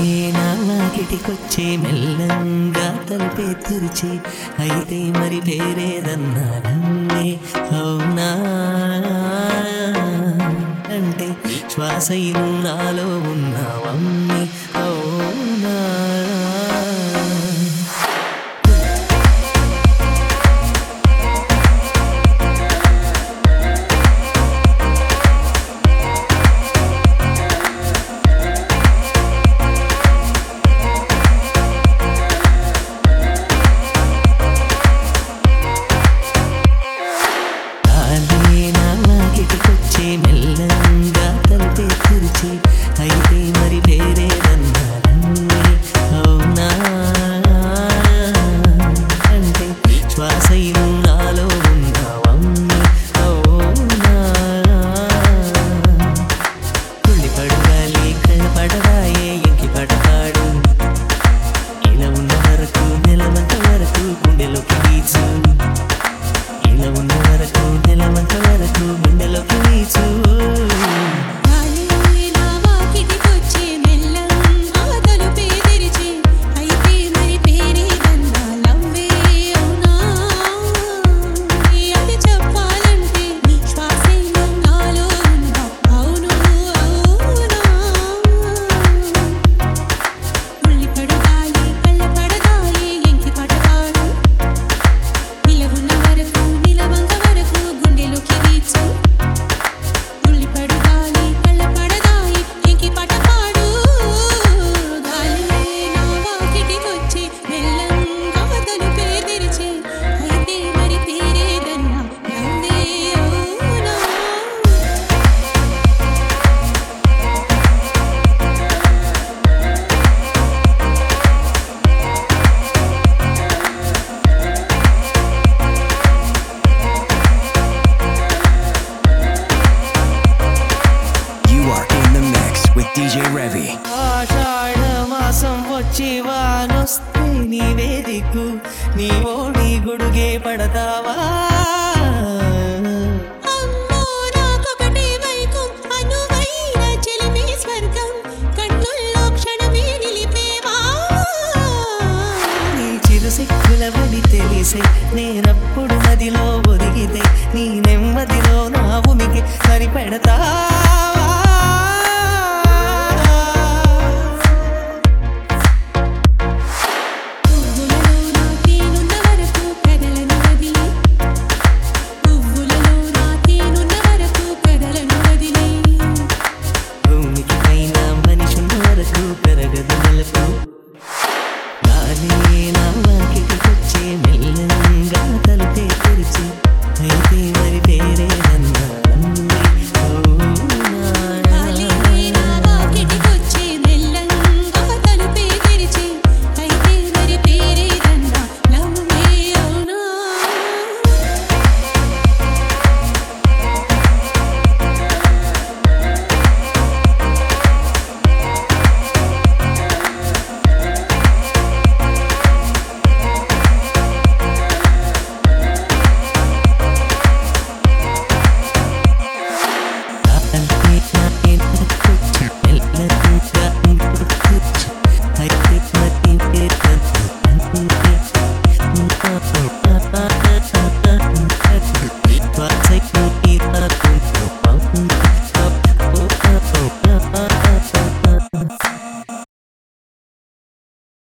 నా వాకిటికొచ్చే మెల్లంగా తలుపే తెరిచి అయితే మరి పేరేదన్నారన్నే అవునా అంటే శ్వాసైను నాలో ఉన్నావమ్మి అవునా కాలే నా వాకిటికొచ్చే మెల్లంగా తలుపే తెరిచి అయితే మరి పేరేదన్నారన్నే అవునా అంటే శ్వాసైను నాలో ఉన్నావమ్మి అవునా కుళ్ళి పడగాలి కళ్ళ పడవాయే ఇంకి పడతాడు ఇలా ఉన్న వరకు నెలవంత వరకు గుండెలోకి వీచు ఇలా ఉన్న వరకు నెలవంత వరకు గుండెలోకి వీచు గాలి నా వాకిటికొచ్చే మెల్లంగా తలుపే తెరిచి అయితే మరి పేరేదన్నా లవ్వే అవునా అది చెప్పాలంటే శ్వాసైలో నాలో ఉందా అవును అవునా ఉల్లిపడు గాలి కళ్ళ పడగాలి ఎంకి పడతాడు నిలవున్న వరకు నిలవంగ వరకు గుండెలోకి వీచు ఉల్లిపడు గాలి కళ్ళ పడదాయి ఎంకి పటపాడు గాలి నా వాకిటికొచ్చి మెల్లంగా తలుపే తెరిచి అయితే మరి పేరేదన్నా నవ్వే అవునా You are in the mix with DJ Revy. ఆషాఢ మాసం వచ్చి వానొస్తే నీవే దిక్కు నీ ఓడి గుడుగే పడతావా అమ్మో నాకొకటే వైకం అనువైన చెలిమే స్వర్గం కన్నుల్లో క్షణమే నిలిపేవా నీ చిరు సిక్కుల బడి తెలిసే నేనప్పుడు నదిలో ఒదిగితే నీ నెమ్మదిలో నా భూమికి సరిపెడతావా పువ్వులలో నాకేనున్న వరకు కదలను వదిలి పువ్వులలో నాకేనున్న వరకు కదలను వదిలి భూమికి పైన మనిషి ఉన్న వరకు పెరగదు మలుపు